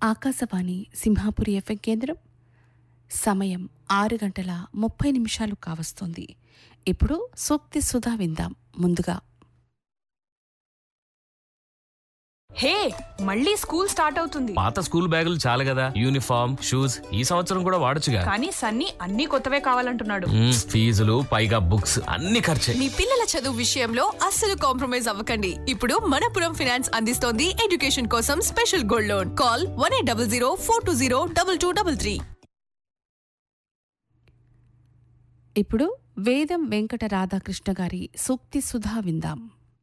Akashvani Simhapuri FM కేంద్రం సమయం ఆరు గంటల ముప్పై నిమిషాలు కావస్తోంది ఇప్పుడు సూక్తి సుధా విందాం ముందుగా హే మళ్ళీ స్కూల్ స్టార్ట్ అవుతుంది పాత స్కూల్ బ్యాగులు చాలు కదా యూనిఫామ్ షూస్ ఈ సంవత్సరం కూడా వాడొచ్చుగా కానీ సన్నీ అన్ని కొత్తవే కావాలంటున్నాడు మ్మ్, ఫీజులు పైగా బుక్స్ అన్ని ఖర్చే మీ పిల్లల చదువు విషయంలో అస్సలు కాంప్రమైజ్ అవ్వకండి ఇప్పుడు మనపురం ఫినాన్స్ అందిస్తోంది ఎడ్యుకేషన్ కోసం special gold loan call one eight double zero four two zero double two double three ఇప్పుడు వేదం వెంకట రాధాకృష్ణ గారి సూక్తి సుధా విందాం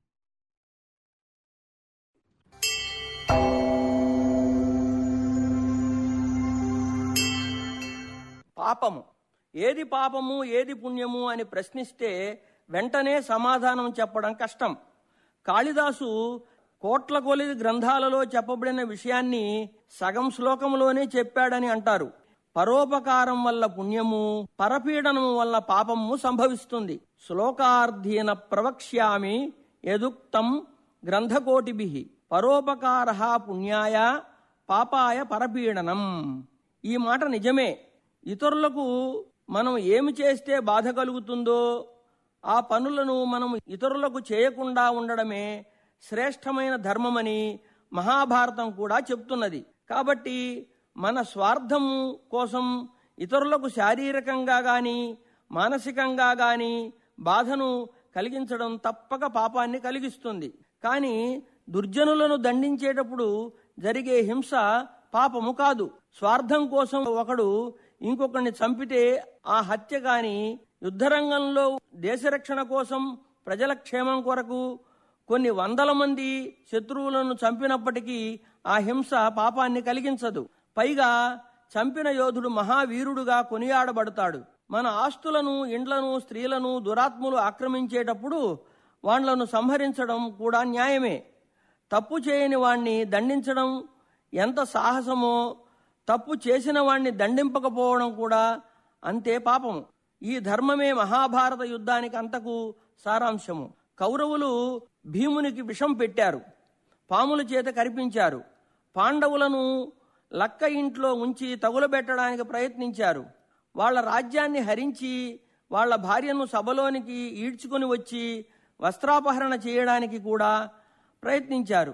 పాపము ఏది పాపము ఏది పుణ్యము అని ప్రశ్నిస్తే వెంటనే సమాధానం చెప్పడం కష్టం కాళిదాసు కోట్ల కొలిది గ్రంథాలలో చెప్పబడిన విషయాన్ని సగం శ్లోకంలోనే చెప్పాడని అంటారు పరోపకారం వల్ల పుణ్యము పరపీడనము వల్ల పాపము సంభవిస్తుంది శ్లోకార్థీన ప్రవక్ష్యామి యదుక్తం గ్రంథకోటిభి పరోపకార పుణ్యాయ పాపాయ పరపీడనం ఈ మాట నిజమే ఇతరులకు మనం ఏమి చేస్తే బాధ కలుగుతుందో ఆ పనులను మనం ఇతరులకు చేయకుండా ఉండడమే శ్రేష్టమైన ధర్మమని మహాభారతం కూడా చెప్తున్నది కాబట్టి మన స్వార్థం కోసం ఇతరులకు శారీరకంగా గాని మానసికంగా గాని బాధను కలిగించడం తప్పక పాపాన్ని కలిగిస్తుంది కానీ దుర్జనులను దండించేటప్పుడు జరిగే హింస పాపము కాదు స్వార్థం కోసం ఒకడు ఇంకొకరిని చంపితే ఆ హత్య గాని యుద్ధరంగంలో దేశరక్షణ కోసం ప్రజల క్షేమం కొరకు కొన్ని వందల మంది శత్రువులను చంపినప్పటికీ ఆ హింస పాపాన్ని కలిగించదు పైగా చంపిన యోధుడు మహావీరుడుగా కొనియాడబడతాడు మన ఆస్తులను ఇండ్లను స్త్రీలను దురాత్ములు ఆక్రమించేటప్పుడు వాళ్లను సంహరించడం కూడా న్యాయమే తప్పు చేయని వాణ్ణి దండించడం ఎంత సాహసమో తప్పు చేసిన వాణ్ణి దండింపకపోవడం కూడా అంతే పాపము ఈ ధర్మమే మహాభారత యుద్ధానికి అంతకు సారాంశము కౌరవులు భీమునికి విషం పెట్టారు పాముల చేత కరిపించారు పాండవులను లక్క ఇంట్లో ఉంచి తగులబెట్టడానికి ప్రయత్నించారు వాళ్ళ రాజ్యాన్ని హరించి వాళ్ళ భార్యను సభలోనికి ఈడ్చుకొని వచ్చి వస్త్రాపహరణ చేయడానికి కూడా ప్రయత్నించారు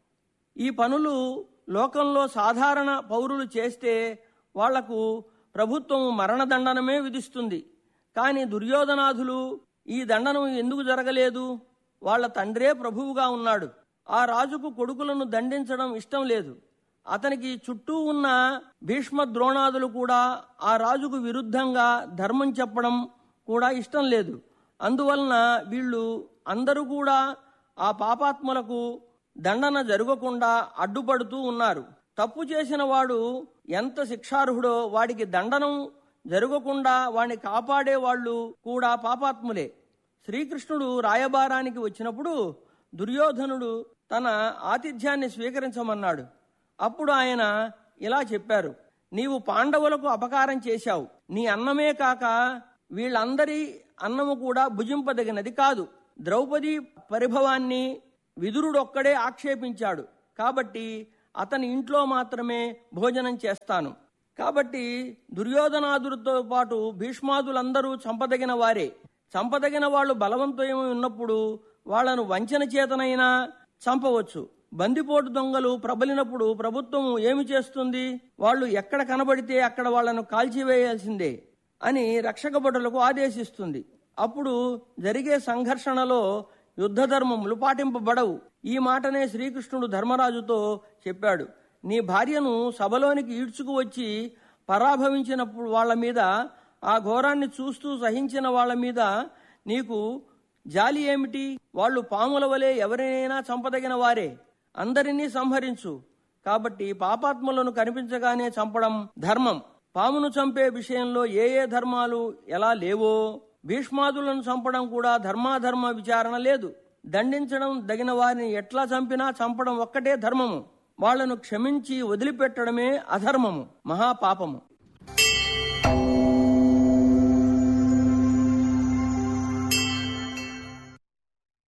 ఈ పనులు లోకంలో సాధారణ పౌరులు చేస్తే వాళ్లకు ప్రభుత్వం మరణదండనమే విధిస్తుంది కానీ దుర్యోధనాథులు ఈ దండనం ఎందుకు జరగలేదు వాళ్ళ తండ్రే ప్రభువుగా ఉన్నాడు ఆ రాజుకు కొడుకులను దండించడం ఇష్టం లేదు అతనికి చుట్టూ ఉన్న భీష్మ ద్రోణాదులు కూడా ఆ రాజుకు విరుద్ధంగా ధర్మం చెప్పడం కూడా ఇష్టం లేదు అందువలన వీళ్ళు అందరూ కూడా ఆ పాపాత్ములకు దండన జరగకుండా అడ్డుపడుతూ ఉన్నారు తప్పు చేసిన వాడు ఎంత శిక్షార్హుడో వాడికి దండనం జరగకుండా వాడిని కాపాడే వాళ్ళు కూడా పాపాత్ములే శ్రీకృష్ణుడు రాయబారానికి వచ్చినప్పుడు దుర్యోధనుడు తన ఆతిథ్యాన్ని స్వీకరించమన్నాడు అప్పుడు ఆయన ఇలా చెప్పారు నీవు పాండవులకు అపకారం చేశావు నీ అన్నమే కాక వీళ్ళందరి అన్నము కూడా భుజింపదగినది కాదు ద్రౌపది పరిభవాన్ని విదురుడొక్కడే ఆక్షేపించాడు కాబట్టి అతని ఇంట్లో మాత్రమే భోజనం చేస్తాను కాబట్టి దుర్యోధనాదులతో పాటు భీష్మాదులందరూ చంపదగిన వారే చంపదగిన వాళ్ళు బలవంతమై ఉన్నప్పుడు వాళ్లను వంచన చేతనైనా చంపవచ్చు బందిపోటు దొంగలు ప్రబలినప్పుడు ప్రభుత్వం ఏమి చేస్తుంది వాళ్ళు ఎక్కడ కనబడితే అక్కడ వాళ్లను కాల్చివేయాల్సిందే అని రక్షక భటులకు ఆదేశిస్తుంది అప్పుడు జరిగే సంఘర్షణలో యుద్ధ ధర్మములు పాటింపబడవు ఈ మాటనే శ్రీకృష్ణుడు ధర్మరాజుతో చెప్పాడు నీ భార్యను సభలోనికి ఈడ్చుకు వచ్చి పరాభవించినప్పుడు వాళ్ళ మీద ఆ ఘోరాన్ని చూస్తూ సహించిన వాళ్ళ మీద నీకు జాలి ఏమిటి వాళ్ళు పాముల వలె ఎవరినైనా చంపదగిన వారే అందరినీ సంహరించు కాబట్టి పాపాత్ములను కనిపించగానే చంపడం ధర్మం పామును చంపే విషయంలో ఏ ఏ ధర్మాలు ఎలా లేవో భీష్మాదులను చంపడం కూడా ధర్మాధర్మ విచారణ లేదు దండించడం దగిన వారిని ఎట్లా చంపినా చంపడం ఒక్కటే ధర్మము వాళ్లను క్షమించి వదిలిపెట్టడమే అధర్మము మహాపాపము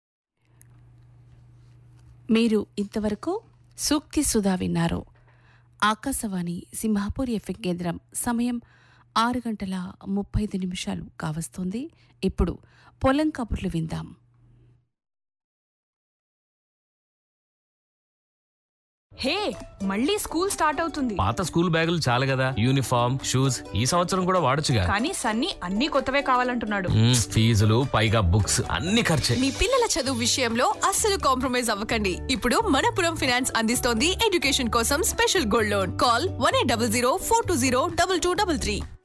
మీరు ఇంతవరకు సూక్తి సుధా విన్నారు ఆకాశవాణి సింహాపూర్ ఎఫ్ఎం కేంద్రం సమయం ఆరు గంటల ముప్పై ఐదు నిమిషాలు కావస్తుంది ఇప్పుడు పొలం కబుర్లు విందాం హే మళ్ళీ స్కూల్ స్టార్ట్ అవుతుంది పాత స్కూల్ బ్యాగులు చాలు కదా యూనిఫామ్ షూస్ ఈ సంవత్సరం కూడా వాడొచ్చుగా కానీ సన్నీ అన్ని కొత్తవే కావాలంటున్నాడు మ్మ్, ఫీజులు పైగా బుక్స్ అన్ని ఖర్చే మీ పిల్లల చదువు విషయంలో అస్సలు కాంప్రమైజ్ అవ్వకండి ఇప్పుడు మనపురం ఫినాన్స్ అందిస్తోంది ఎడ్యుకేషన్ కోసం special gold loan call one eight double zero four two zero double two double three